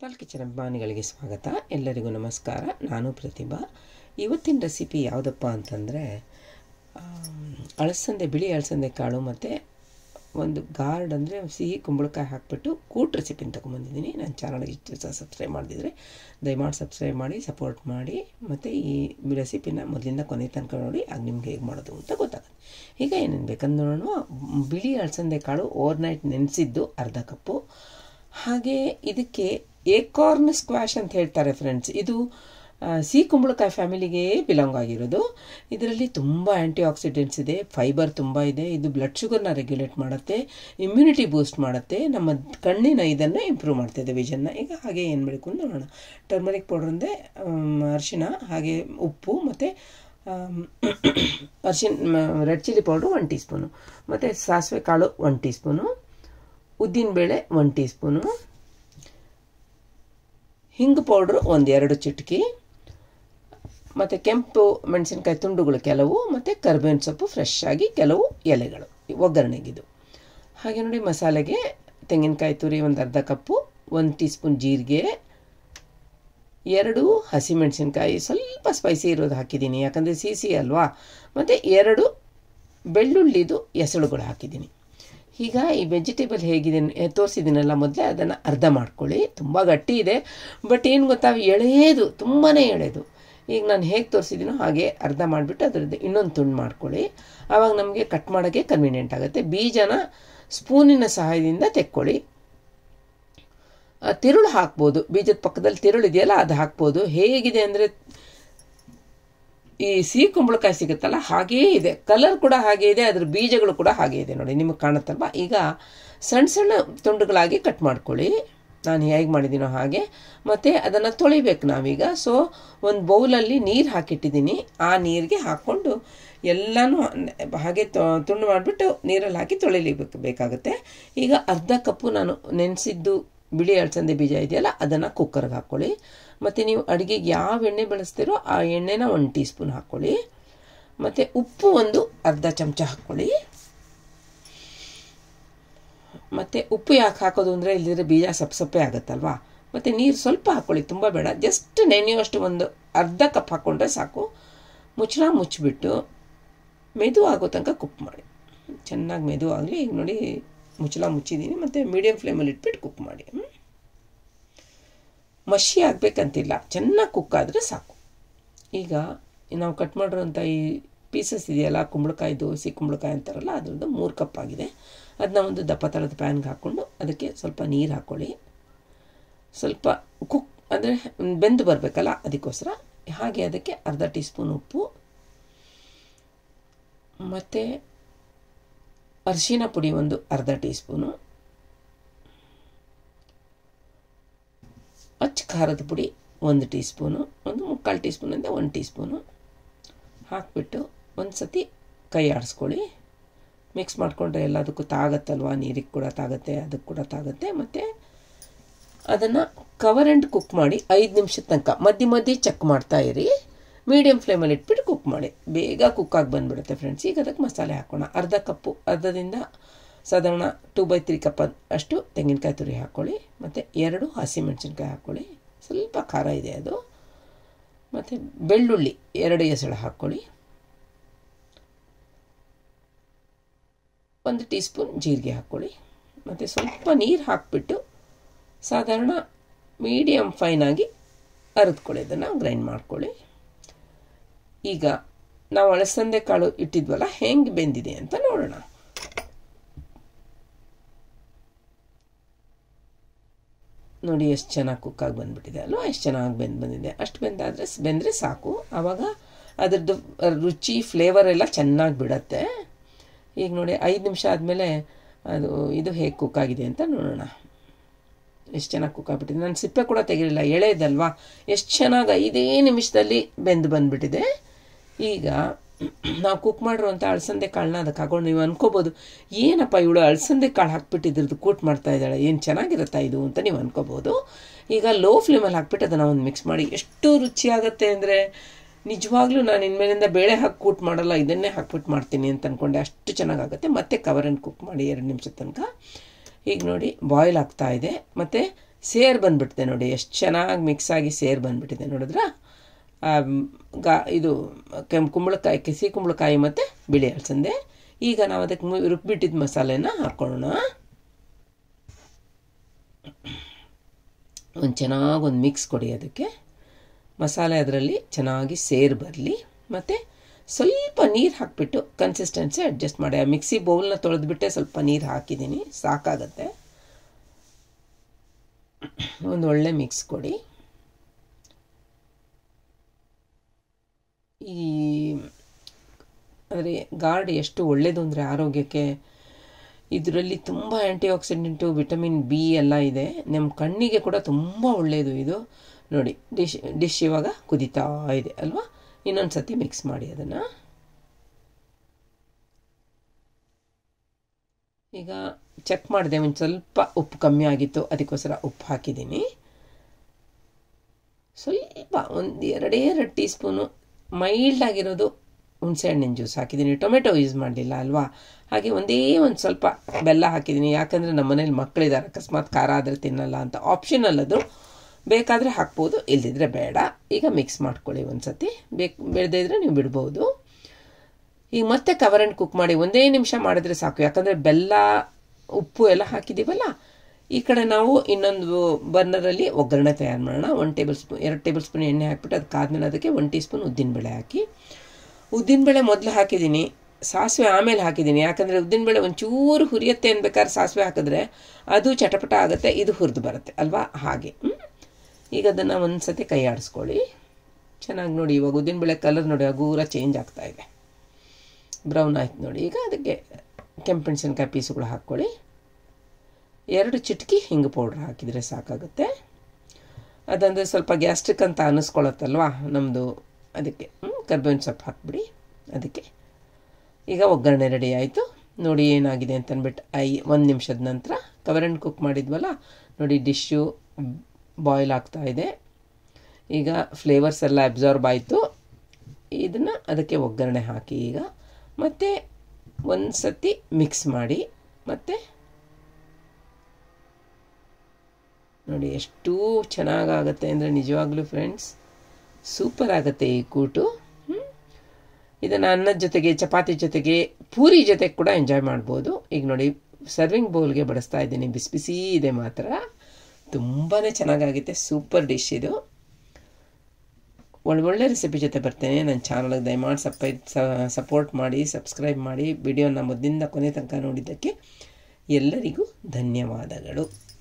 Pal kitchen ಅಭಿಮಾನಿಗಳಿಗೆ ಸ್ವಾಗತ ಎಲ್ಲರಿಗೂ ನಮಸ್ಕಾರ ನಾನು ಪ್ರತಿಭಾ ಇವತ್ತಿನ ರೆಸಿಪಿ ಯಾವುದಪ್ಪ ಅಂತಂದರೆ ಅಳಸಂದೆ ಬಿಳಿ ಅಳಸಂದೆ ಕಾಳು ಮತ್ತು ಒಂದು ಗಾರ್ಡ್ ಅಂದರೆ ಸಿಹಿ ಕುಂಬಳಕಾಯಿ ಹಾಕಿಬಿಟ್ಟು ಕೂಟ್ ರೆಸಿಪಿನ ತೊಗೊಂಬಂದಿದ್ದೀನಿ ನನ್ನ ಚಾನಲ್ಗೆ ಇಷ್ಟು ದಿವಸ ಸಬ್ಸ್ಕ್ರೈಬ್ ಮಾಡಿದರೆ ದಯಮಾಡಿ ಸಬ್ಸ್ಕ್ರೈಬ್ ಮಾಡಿ ಸಪೋರ್ಟ್ ಮಾಡಿ ಮತ್ತು ಈ ರೆಸಿಪಿನ ಮೊದಲಿಂದ ಕೊನೆ ತನಕ ನೋಡಿ ಆಗ ನಿಮ್ಗೆ ಹೇಗೆ ಮಾಡೋದು ಅಂತ ಗೊತ್ತಾಗುತ್ತೆ ಈಗ ಏನೇನು ಬೇಕಂತ ನೋಡೋಣ ಬಿಳಿ ಅಳಸಂದೆ ಕಾಳು ಓವರ್ನೈಟ್ ನೆನೆಸಿದ್ದು ಅರ್ಧ ಕಪ್ಪು ಹಾಗೆ ಇದಕ್ಕೆ ಏಕಾರ್ನ್ ಸ್ಕ್ವಾಶ್ ಅಂತ ಹೇಳ್ತಾರೆ ಫ್ರೆಂಡ್ಸ್ ಇದು ಸಿಹಿ ಕುಂಬಳಕಾಯಿ ಫ್ಯಾಮಿಲಿಗೆ ಬಿಲಾಂಗ್ ಆಗಿರೋದು ಇದರಲ್ಲಿ ತುಂಬ ಆ್ಯಂಟಿ ಆಕ್ಸಿಡೆಂಟ್ಸ್ ಇದೆ ಫೈಬರ್ ತುಂಬ ಇದೆ ಇದು ಬ್ಲಡ್ ಶುಗರ್ನ ರೆಗ್ಯುಲೇಟ್ ಮಾಡುತ್ತೆ ಇಮ್ಯುನಿಟಿ ಬೂಸ್ಟ್ ಮಾಡುತ್ತೆ ನಮ್ಮ ಕಣ್ಣಿನ ಇದನ್ನು ಇಂಪ್ರೂವ್ ಮಾಡ್ತಿದೆ ವಿಷನ್ನ ಈಗ ಹಾಗೆ ಏನು ಬೇಕು ಅಂತ ನೋಡೋಣ ಟರ್ಮರಿಕ್ ಪೌಡರ್ ಅಂದರೆ ಅರಿಶಿನ ಹಾಗೆ ಉಪ್ಪು ಮತ್ತು ಅರಿಶಿನ red chilli powder one teaspoon ಮತ್ತು ಸಾಸಿವೆ ಕಾಳು ಒನ್ ಟೀ ಸ್ಪೂನು ಉದ್ದಿನಬೇಳೆ ಒನ್ ಟೀ ಸ್ಪೂನು ಹಿಂಗು ಪೌಡ್ರು ಒಂದು ಎರಡು ಚಿಟಕಿ ಮತ್ತು ಕೆಂಪು ಮೆಣಸಿನ್ಕಾಯಿ ತುಂಡುಗಳು ಕೆಲವು ಮತ್ತು ಕರ್ಬೇವಿನ ಸೊಪ್ಪು ಫ್ರೆಶ್ ಆಗಿ ಕೆಲವು ಎಲೆಗಳು ಒಗ್ಗರಣೆಗಿದು ಹಾಗೆ ನೋಡಿ ಮಸಾಲೆಗೆ ತೆಂಗಿನಕಾಯಿ ತುರಿ ಒಂದು ಅರ್ಧ ಕಪ್ಪು ಒಂದು ಟೀ ಸ್ಪೂನ್ ಜೀರಿಗೆ ಎರಡು ಹಸಿಮೆಣಸಿನ್ಕಾಯಿ ಸ್ವಲ್ಪ ಸ್ಪೈಸಿ ಇರೋದು ಹಾಕಿದ್ದೀನಿ ಯಾಕಂದರೆ ಸಿಸಿ ಅಲ್ವಾ ಮತ್ತು ಎರಡು ಬೆಳ್ಳುಳ್ಳಿದು ಎಸಳುಗಳು ಹಾಕಿದ್ದೀನಿ ಈಗ ಈ ವೆಜಿಟೇಬಲ್ ಹೇಗಿದೆ ತೋರಿಸಿದ್ದೀನಲ್ಲ ಮೊದಲೇ ಅದನ್ನು ಅರ್ಧ ಮಾಡ್ಕೊಳ್ಳಿ ತುಂಬ ಗಟ್ಟಿ ಇದೆ ಬಟ್ ಏನು ಗೊತ್ತಾ ಎಳೆಯೋದು ತುಂಬಾ ಎಳೆದು ಈಗ ನಾನು ಹೇಗೆ ತೋರಿಸಿದ್ದೀನೋ ಹಾಗೆ ಅರ್ಧ ಮಾಡಿಬಿಟ್ಟು ಅದರದ್ದು ಇನ್ನೊಂದು ತುಂಡು ಮಾಡ್ಕೊಳ್ಳಿ ಆವಾಗ ನಮಗೆ ಕಟ್ ಮಾಡೋಕ್ಕೆ ಕನ್ವೀನಿಯೆಂಟ್ ಆಗುತ್ತೆ ಬೀಜನ ಸ್ಪೂನಿನ ಸಹಾಯದಿಂದ ತೆಕ್ಕೊಳ್ಳಿ ತಿರುಳು ಹಾಕ್ಬೋದು ಬೀಜದ ಪಕ್ಕದಲ್ಲಿ ತಿರುಳು ಇದೆಯಲ್ಲ ಅದು ಹಾಕ್ಬೋದು ಹೇಗಿದೆ ಅಂದರೆ ಈ ಸಿಹಿ ಕುಂಬಳಕಾಯಿ ಸಿಗುತ್ತಲ್ಲ ಹಾಗೇ ಇದೆ ಕಲರ್ ಕೂಡ ಹಾಗೇ ಇದೆ ಅದ್ರ ಬೀಜಗಳು ಕೂಡ ಹಾಗೇ ಇದೆ ನೋಡಿ ನಿಮಗೆ ಕಾಣುತ್ತಲ್ವ ಈಗ ಸಣ್ಣ ಸಣ್ಣ ತುಂಡುಗಳಾಗಿ ಕಟ್ ಮಾಡ್ಕೊಳ್ಳಿ ನಾನು ಹೇಗೆ ಮಾಡಿದ್ದೀನೋ ಹಾಗೆ ಮತ್ತು ಅದನ್ನು ತೊಳಿಬೇಕು ನಾವೀಗ ಸೊ ಒಂದು ಬೌಲಲ್ಲಿ ನೀರು ಹಾಕಿಟ್ಟಿದ್ದೀನಿ ಆ ನೀರಿಗೆ ಹಾಕ್ಕೊಂಡು ಎಲ್ಲನೂ ಹಾಗೆ ತುಂಡು ಮಾಡಿಬಿಟ್ಟು ನೀರಲ್ಲಿ ಹಾಕಿ ತೊಳಿಲಿಬೇಕು ಬೇಕಾಗುತ್ತೆ ಈಗ ಅರ್ಧ ಕಪ್ಪು ನಾನು ನೆನೆಸಿದ್ದು ಬಿಳಿ ಅಳಸಂದೆ ಬೀಜ ಇದೆಯಲ್ಲ ಅದನ್ನು ಕುಕ್ಕರ್ಗೆ ಹಾಕ್ಕೊಳ್ಳಿ ಮತ್ತು ನೀವು ಅಡುಗೆಗೆ ಯಾವ ಎಣ್ಣೆ ಬಳಸ್ತೀರೋ ಆ ಎಣ್ಣೆನ ಒಂದು ಟೀ ಸ್ಪೂನ್ ಹಾಕ್ಕೊಳ್ಳಿ ಮತ್ತು ಉಪ್ಪು ಒಂದು ಅರ್ಧ ಚಮಚ ಹಾಕ್ಕೊಳ್ಳಿ ಮತ್ತು ಉಪ್ಪು ಯಾಕೆ ಹಾಕೋದು ಅಂದರೆ ಇಲ್ಲದಿದ್ರೆ ಬೀಜ ಸಪ್ಪೆ ಸಪ್ಪೆ ಆಗುತ್ತಲ್ವಾ ಮತ್ತು ನೀರು ಸ್ವಲ್ಪ ಹಾಕ್ಕೊಳ್ಳಿ ತುಂಬ ಬೇಡ ಜಸ್ಟ್ ನೆನೆಯುವಷ್ಟು ಒಂದು ಅರ್ಧ ಕಪ್ ಹಾಕ್ಕೊಂಡ್ರೆ ಸಾಕು ಮುಚ್ಚಳ ಮುಚ್ಚಿಬಿಟ್ಟು ಮೆದು ಆಗೋ ತನಕ ಕುಕ್ ಮಾಡಿ ಚೆನ್ನಾಗಿ ಮೆದು ಆಗಲಿ ಈಗ ನೋಡಿ ಮುಚ್ಚಳ ಮುಚ್ಚಿದ್ದೀನಿ ಮತ್ತು ಮೀಡಿಯಮ್ ಫ್ಲೇಮಲ್ಲಿ ಇಟ್ಬಿಟ್ಟು ಕುಕ್ ಮಾಡಿ ಮಷಿ ಆಗಬೇಕಂತಿಲ್ಲ ಚೆನ್ನಾಗಿ ಕುಕ್ ಆದರೆ ಸಾಕು ಈಗ ನಾವು ಕಟ್ ಮಾಡಿರೋಂಥ ಈ ಪೀಸಸ್ ಇದೆಯಲ್ಲ ಕುಂಬಳಕಾಯ್ದು ಸಿಹಿ ಕುಂಬಳಕಾಯಿ ಅಂತಾರಲ್ಲ ಅದರದ್ದು ಮೂರು ಕಪ್ ಆಗಿದೆ ಅದನ್ನ ಒಂದು ದಪ್ಪ ತಳದ ಪ್ಯಾನ್ಗೆ ಹಾಕ್ಕೊಂಡು ಅದಕ್ಕೆ ಸ್ವಲ್ಪ ನೀರು ಹಾಕ್ಕೊಳ್ಳಿ ಸ್ವಲ್ಪ ಕುಕ್ ಅಂದರೆ ಬೆಂದು ಬರಬೇಕಲ್ಲ ಅದಕ್ಕೋಸ್ಕರ ಹಾಗೆ ಅದಕ್ಕೆ ಅರ್ಧ ಟೀ ಸ್ಪೂನ್ ಉಪ್ಪು ಮತ್ತು ಅರಿಶಿನ ಪುಡಿ ಒಂದು ಅರ್ಧ ಟೀ ಸ್ಪೂನು ಅಚ್ಚ ಖಾರದ ಪುಡಿ ಒಂದು ಟೀ ಸ್ಪೂನು ಒಂದು ಮುಕ್ಕಾಲು ಟೀ ಸ್ಪೂನಿಂದ ಒಂದು ಟೀ ಸ್ಪೂನು ಹಾಕ್ಬಿಟ್ಟು ಒಂದು ಸತಿ ಕೈ ಆಡಿಸ್ಕೊಳ್ಳಿ ಮಿಕ್ಸ್ ಮಾಡಿಕೊಂಡ್ರೆ ಎಲ್ಲದಕ್ಕೂ ತಾಗತ್ತಲ್ವ ನೀರಿಗೆ ಕೂಡ ತಾಗತ್ತೆ ಅದಕ್ಕೆ ಕೂಡ ತಾಗತ್ತೆ ಮತ್ತು ಅದನ್ನು ಕವರ್ ಆ್ಯಂಡ್ ಕುಕ್ ಮಾಡಿ ಐದು ನಿಮಿಷದ ತನಕ ಮಧ್ಯೆ ಮಧ್ಯೆ ಚೆಕ್ ಮಾಡ್ತಾ ಇರಿ ಮೀಡಿಯಮ್ ಫ್ಲೇಮಲ್ಲಿ ಇಟ್ಬಿಟ್ಟು ಕುಕ್ ಮಾಡಿ ಬೇಗ ಕುಕ್ಕಾಗಿ ಬಂದುಬಿಡುತ್ತೆ ಫ್ರೆಂಡ್ಸ್ ಈಗ ಅದಕ್ಕೆ ಮಸಾಲೆ ಹಾಕೋಣ ಅರ್ಧ ಕಪ್ಪು ಅರ್ಧದಿಂದ ಸಾಧಾರಣ ಟೂ ಬೈ ತ್ರೀ ಕಪ್ ಅಷ್ಟು ತೆಂಗಿನಕಾಯಿ ತುರಿ ಹಾಕ್ಕೊಳ್ಳಿ ಮತ್ತು ಎರಡು ಹಸಿಮೆಣಸಿನ್ಕಾಯಿ ಹಾಕ್ಕೊಳ್ಳಿ ಸ್ವಲ್ಪ ಖಾರ ಇದೆ ಅದು ಮತ್ತು ಬೆಳ್ಳುಳ್ಳಿ ಎರಡು ಎಸಳು ಹಾಕ್ಕೊಳ್ಳಿ ಒಂದು ಟೀ ಸ್ಪೂನ್ ಜೀರಿಗೆ ಹಾಕ್ಕೊಳ್ಳಿ ಮತ್ತು ಸ್ವಲ್ಪ ನೀರು ಹಾಕಿಬಿಟ್ಟು ಸಾಧಾರಣ ಮೀಡಿಯಮ್ ಫೈನಾಗಿ ಅರಿದ್ಕೊಳ್ಳಿ ಅದನ್ನು ಗ್ರೈಂಡ್ ಮಾಡ್ಕೊಳ್ಳಿ ಈಗ ನಾವು ಅಳಸಂದೆ ಕಾಳು ಇಟ್ಟಿದ್ವಲ್ಲ ಹೆಂಗೆ ಬೆಂದಿದೆ ಅಂತ ನೋಡೋಣ ನೋಡಿ ಎಷ್ಟು ಚೆನ್ನಾಗಿ ಕುಕ್ಕಾಗಿ ಬಂದುಬಿಟ್ಟಿದೆ ಅಲ್ವಾ ಎಷ್ಟು ಚೆನ್ನಾಗಿ ಬೆಂದು ಬಂದಿದೆ ಅಷ್ಟು ಬೆಂದಾದರೆ ಬೆಂದರೆ ಸಾಕು ಆವಾಗ ಅದರದ್ದು ರುಚಿ ಫ್ಲೇವರ್ ಎಲ್ಲ ಚೆನ್ನಾಗಿ ಬಿಡತ್ತೆ ಈಗ ನೋಡಿ ಐದು ನಿಮಿಷ ಆದಮೇಲೆ ಅದು ಇದು ಹೇಗೆ ಕುಕ್ಕಾಗಿದೆ ಅಂತ ನೋಡೋಣ ಎಷ್ಟು ಚೆನ್ನಾಗಿ ಕುಕ್ಕಾಗ್ಬಿಟ್ಟಿದೆ ನಾನು ಸಿಪ್ಪೆ ಕೂಡ ತೆಗಿಲಿಲ್ಲ ಎಳೆದಲ್ವಾ ಎಷ್ಟು ಚೆನ್ನಾಗಿ ಐದೇ ನಿಮಿಷದಲ್ಲಿ ಬೆಂದು ಬಂದುಬಿಟ್ಟಿದೆ ಈಗ ನಾವು ಕುಕ್ ಮಾಡಿರುವಂಥ ಅಳಸಂದೆ ಕಾಳನ್ನ ಅದಕ್ಕೆ ಹಾಕೊಂಡು ನೀವು ಅನ್ಕೋಬೋದು ಏನಪ್ಪ ಇವಳು ಅಳಸಂದೆ ಕಾಳು ಹಾಕ್ಬಿಟ್ಟಿದ್ರದ್ದು ಕೂಟ್ ಮಾಡ್ತಾ ಇದ್ದಾಳೆ ಏನು ಚೆನ್ನಾಗಿರುತ್ತಾ ಇದು ಅಂತ ನೀವು ಅನ್ಕೋಬೋದು ಈಗ ಲೋ ಫ್ಲೇಮಲ್ಲಿ ಹಾಕ್ಬಿಟ್ಟು ಅದನ್ನು ಒಂದು ಮಿಕ್ಸ್ ಮಾಡಿ ಎಷ್ಟು ರುಚಿಯಾಗತ್ತೆ ಅಂದರೆ ನಿಜವಾಗ್ಲೂ ನಾನು ಇನ್ಮೇಲಿಂದ ಬೇಳೆ ಹಾಕಿ ಕೂಟ್ ಮಾಡಲ್ಲ ಇದನ್ನೇ ಹಾಕ್ಬಿಟ್ಟು ಮಾಡ್ತೀನಿ ಅಂತ ಅಂದ್ಕೊಂಡೆ ಅಷ್ಟು ಚೆನ್ನಾಗಾಗುತ್ತೆ ಮತ್ತೆ ಕವರನ್ನು ಕುಕ್ ಮಾಡಿ ಎರಡು ನಿಮಿಷದ ತನಕ ಈಗ ನೋಡಿ ಬಾಯ್ಲ್ ಆಗ್ತಾ ಇದೆ ಮತ್ತು ಸೇರು ಬಂದುಬಿಟ್ಟಿದೆ ನೋಡಿ ಎಷ್ಟು ಚೆನ್ನಾಗಿ ಮಿಕ್ಸ್ ಆಗಿ ಸೇರು ಬಂದುಬಿಟ್ಟಿದೆ ನೋಡಿದ್ರಾ ಆ, ಗಾ ಇದು ಕೆಂಪು ಕುಂಬಳಕಾಯಿ ಕಸಿ ಕುಂಬಳಕಾಯಿ ಮತ್ತು ಬಿಳಿ ಅಲಸಂದೆ ಈಗ ನಾವು ಅದಕ್ಕೆ ಮು- ರುಬ್ಬಿಟ್ಟಿದ್ದ ಮಸಾಲೆನ ಹಾಕ್ಕೊಳ್ಳೋಣ ಒಂದು ಚೆನ್ನಾಗಿ ಒಂದು ಮಿಕ್ಸ್ ಕೊಡಿ ಅದಕ್ಕೆ ಮಸಾಲೆ ಅದರಲ್ಲಿ ಚೆನ್ನಾಗಿ ಸೇರು ಬರಲಿ ಮತ್ತು ಸ್ವಲ್ಪ ನೀರು ಹಾಕಿಬಿಟ್ಟು ಕನ್ಸಿಸ್ಟೆನ್ಸಿ ಅಡ್ಜಸ್ಟ್ ಮಾಡಿ ಆ ಮಿಕ್ಸಿ ಬೌಲ್ನ ತೊಳೆದ್ಬಿಟ್ಟೆ ಸ್ವಲ್ಪ ನೀರು ಹಾಕಿದ್ದೀನಿ ಸಾಕಾಗತ್ತೆ ಒಂದು ಒಳ್ಳೆ ಮಿಕ್ಸ್ ಕೊಡಿ ಈ ಅಂದರೆ ಗಾರ್ಡ್ ಎಷ್ಟು ಒಳ್ಳೆಯದು ಅಂದರೆ ಆರೋಗ್ಯಕ್ಕೆ ಇದರಲ್ಲಿ ತುಂಬ ಆ್ಯಂಟಿ ಆಕ್ಸಿಡೆಂಟು ವಿಟಮಿನ್ ಬಿ ಎಲ್ಲ ಇದೆ ನಮ್ಮ ಕಣ್ಣಿಗೆ ಕೂಡ ತುಂಬ ಒಳ್ಳೆಯದು ಇದು ನೋಡಿ ಡಿಶ್ ಡಿಶ್ ಇವಾಗ ಕುದೀತಾ ಇದೆ ಅಲ್ವಾ ಇನ್ನೊಂದು ಸತಿ ಮಿಕ್ಸ್ ಮಾಡಿ ಅದನ್ನು ಈಗ ಚೆಕ್ ಮಾಡಿದೆ ಒಂದು ಸ್ವಲ್ಪ ಉಪ್ಪು ಕಮ್ಮಿ ಆಗಿತ್ತು ಅದಕ್ಕೋಸ್ಕರ ಉಪ್ಪು ಹಾಕಿದ್ದೀನಿ ಸ್ವಲ್ಪ ಒಂದು ಎರಡೇ ಎರಡು ಟೀ ಸ್ಪೂನು ಮೈಲ್ಡ್ ಆಗಿರೋದು ಹುಣಸೆಹಣ್ಣಿನ ಜ್ಯೂಸ್ ಹಾಕಿದ್ದೀನಿ ಟೊಮೆಟೊ ಯೂಸ್ ಮಾಡಲಿಲ್ಲ ಅಲ್ವಾ ಹಾಗೆ ಒಂದೇ ಒಂದು ಸ್ವಲ್ಪ ಬೆಲ್ಲ ಹಾಕಿದ್ದೀನಿ ಯಾಕಂದರೆ ನಮ್ಮ ಮನೇಲಿ ಮಕ್ಕಳಿದ್ದಾರೆ ಅಕಸ್ಮಾತ್ ಖಾರ ಆದರೆ ತಿನ್ನಲ್ಲ ಅಂತ ಆಪ್ಷನಲ್ ಅದು ಬೇಕಾದರೆ ಹಾಕ್ಬೋದು ಇಲ್ದಿದ್ರೆ ಬೇಡ ಈಗ ಮಿಕ್ಸ್ ಮಾಡ್ಕೊಳ್ಳಿ ಒಂದು ಸತಿ ಬೇಕು ಬೇಡದೇ ಇದ್ದರೆ ನೀವು ಬಿಡ್ಬೋದು ಈಗ ಮತ್ತೆ ಕವರ್ ಆ್ಯಂಡ್ ಕುಕ್ ಮಾಡಿ ಒಂದೇ ನಿಮಿಷ ಮಾಡಿದ್ರೆ ಸಾಕು ಯಾಕಂದರೆ ಬೆಲ್ಲ ಉಪ್ಪು ಎಲ್ಲ ಹಾಕಿದ್ದೀವಲ್ಲ ಈ ಕಡೆ ನಾವು ಇನ್ನೊಂದು ಬರ್ನರಲ್ಲಿ ಒಗ್ಗರಣೆ ತಯಾರು ಮಾಡೋಣ ಒಂದು ಟೇಬಲ್ ಸ್ಪೂನ್ ಎರಡು ಟೇಬಲ್ ಸ್ಪೂನ್ ಎಣ್ಣೆ ಹಾಕ್ಬಿಟ್ಟು ಅದಕ್ಕಾದ್ಮೇಲೆ ಅದಕ್ಕೆ ಒಂದು ಟೀ ಸ್ಪೂನ್ ಉದ್ದಿನಬೇಳೆ ಹಾಕಿ ಉದ್ದಿನಬೇಳೆ ಮೊದಲು ಹಾಕಿದ್ದೀನಿ ಸಾಸಿವೆ ಆಮೇಲೆ ಹಾಕಿದ್ದೀನಿ ಯಾಕಂದರೆ ಉದ್ದಿನಬೇಳೆ ಒಂಚೂರು ಹುರಿಯತ್ತೆ ಅನ್ಬೇಕಾದ್ರೆ ಸಾಸಿವೆ ಹಾಕಿದ್ರೆ ಅದು ಚಟಪಟ ಆಗುತ್ತೆ ಇದು ಹುರಿದು ಬರುತ್ತೆ ಅಲ್ವಾ ಹಾಗೆ ಹ್ಮ್? ಈಗ ಅದನ್ನು ಒಂದು ಸತಿ ಕೈ ಆಡಿಸ್ಕೊಳ್ಳಿ ಚೆನ್ನಾಗಿ ನೋಡಿ ಇವಾಗ ಉದ್ದಿನಬೇಳೆ ಕಲರ್ ನೋಡಿ ಹಗೂರ ಚೇಂಜ್ ಆಗ್ತಾ ಇದೆ ಬ್ರೌನ್ ಆಯ್ತು ನೋಡಿ ಈಗ ಅದಕ್ಕೆ ಕೆಂಪು ಮೆಣಸಿನ್ಕಾಯಿ ಪೀಸುಗಳು ಹಾಕ್ಕೊಳ್ಳಿ ಎರಡು ಚಿಟಕಿ ಹಿಂಗೆ ಪೌಡ್ರ್ ಹಾಕಿದರೆ ಸಾಕಾಗುತ್ತೆ ಅದಂದರೆ ಸ್ವಲ್ಪ ಗ್ಯಾಸ್ಟ್ರಿಕ್ ಅಂತ ಅನ್ನಿಸ್ಕೊಳತ್ತಲ್ವಾ ನಮ್ಮದು ಅದಕ್ಕೆ ಕರ್ಬೇವಿನ ಸೊಪ್ಪು ಹಾಕ್ಬಿಡಿ ಅದಕ್ಕೆ ಈಗ ಒಗ್ಗರಣೆ ರೆಡಿ ಆಯಿತು ನೋಡಿ ಏನಾಗಿದೆ ಅಂತ ಅಂದ್ಬಿಟ್ಟು ಐ ಒಂದು ನಿಮಿಷದ ನಂತರ ಕವರ್ ಆ್ಯಂಡ್ ಕುಕ್ ಮಾಡಿದ್ವಲ್ಲ ನೋಡಿ ಡಿಶ್ಶು ಬಾಯ್ಲ್ ಆಗ್ತಾ ಇದೆ ಈಗ ಫ್ಲೇವರ್ಸ್ ಎಲ್ಲ ಅಬ್ಸಾರ್ಬ್ ಆಯಿತು ಇದನ್ನು ಅದಕ್ಕೆ ಒಗ್ಗರಣೆ ಹಾಕಿ ಈಗ ಮತ್ತು ಒಂದು ಸತಿ ಮಿಕ್ಸ್ ಮಾಡಿ ಮತ್ತು ನೋಡಿ ಎಷ್ಟು ಚೆನ್ನಾಗಾಗತ್ತೆ ಅಂದರೆ ನಿಜವಾಗ್ಲೂ ಫ್ರೆಂಡ್ಸ್ ಸೂಪರ್ ಆಗುತ್ತೆ ಈ ಕೂಟು ಹ್ಮ್? ಇದನ್ನು ಅನ್ನದ ಜೊತೆಗೆ ಚಪಾತಿ ಜೊತೆಗೆ ಪೂರಿ ಜೊತೆಗೆ ಕೂಡ ಎಂಜಾಯ್ ಮಾಡ್ಬೋದು ಈಗ ನೋಡಿ ಸರ್ವಿಂಗ್ ಬೌಲ್ಗೆ ಬಡಿಸ್ತಾ ಇದ್ದೀನಿ ಬಿಸಿ ಬಿಸಿ ಇದೆ ಮಾತ್ರ ತುಂಬಾ ಚೆನ್ನಾಗಾಗುತ್ತೆ ಸೂಪರ್ ಡಿಶ್ ಇದು ಒಳ್ಳೊಳ್ಳೆ ರೆಸಿಪಿ ಜೊತೆ ಬರ್ತೇನೆ ನನ್ನ ಚಾನಲ್ಗೆ ದಯಮಾಡಿ ಸಪೈ ಸಪೋರ್ಟ್ ಮಾಡಿ ಸಬ್ಸ್ಕ್ರೈಬ್ ಮಾಡಿ ವಿಡಿಯೋನ ಮೊದಲಿಂದ ಕೊನೆ ತನಕ ನೋಡಿದ್ದಕ್ಕೆ ಎಲ್ಲರಿಗೂ ಧನ್ಯವಾದಗಳು